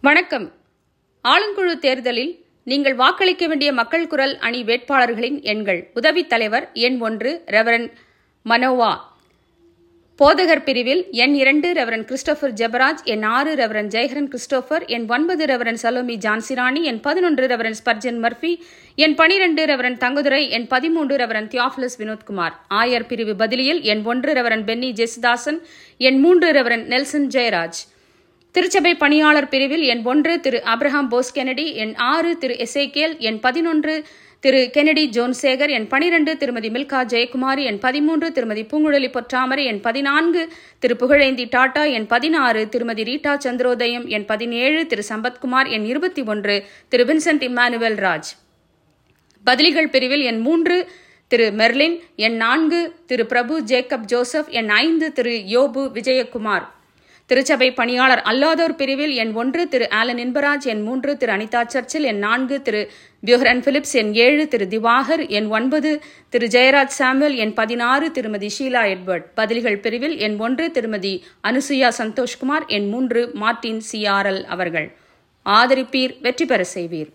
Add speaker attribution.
Speaker 1: வணக்கம் ஆளுங்குழு தேர்தலில் நீங்கள் வாக்களிக்க வேண்டிய மக்கள் குரல் அணி வேட்பாளர்களின் எண்கள் உதவித் தலைவர் எண் ஒன்று ரெவரன் மனோவா போதகர் பிரிவில் எண் இரண்டு ரெவரன் கிறிஸ்டோபர் ஜெபராஜ் எண் ஆறு ரெவரன் ஜெயஹரன் கிறிஸ்டோபர் எண் ஒன்பது ரெவரன் சலோமி ஜான்சிராணி எண் பதினொன்று ரெவரன் ஸ்பர்ஜன் மர்ஃபி எண் பனிரெண்டு ரெவரன் தங்குதுரை எண் பதிமூன்று ரெவரன் தியோஃபிலஸ் வினோத்குமார் ஆயர் பிரிவு பதிலியில் எண் ஒன்று ரெவரன் பென்னி ஜெசுதாசன் எண் மூன்று ரெவரன் நெல்சன் ஜெயராஜ் திருச்சபை பணியாளர் பிரிவில் எண் ஒன்று திரு அப்ரஹாம் போஸ் கெனடி எண் ஆறு திரு எசேக்கியல் எண் பதினொன்று திரு கெனடி ஜோன்சேகர் எண் பனிரெண்டு திருமதி மில்கா ஜெயக்குமாரி எண் பதிமூன்று திருமதி பூங்குழலி பொற்றாமரை எண் பதினான்கு திரு புகழேந்தி டாடா எண் பதினாறு திருமதி ரீட்டா சந்திரோதயம் எண் பதினேழு திரு சம்பத்குமார் எண் இருபத்தி ஒன்று திரு வின்சென்ட் இம்மானுவேல் ராஜ் பதிலிகள் பிரிவில் எண் மூன்று திரு மெர்லின் எண் நான்கு திரு பிரபு ஜேக்கப் ஜோசப் எண் ஐந்து திரு யோபு விஜயகுமார் திருச்சபை பணியாளர் அல்லாதோர் பிரிவில் எண் ஒன்று திரு ஆலன் இன்பராஜ் எண் மூன்று திரு அனிதா சர்ச்சில் எண் நான்கு திரு பியூஹரன் பிலிப்ஸ் எண் ஏழு திரு திவாகர் எண் ஒன்பது திரு ஜெயராஜ் சாமுவல் எண் பதினாறு திருமதி ஷீலா எட்வர்ட் பதில்கள் பிரிவில் எண் ஒன்று திருமதி அனுசுயா சந்தோஷ்குமார் எண் மூன்று மார்டின் சிஆர்எல் அவர்கள் ஆதரிப்பீர் வெற்றி பெற செய்வீர்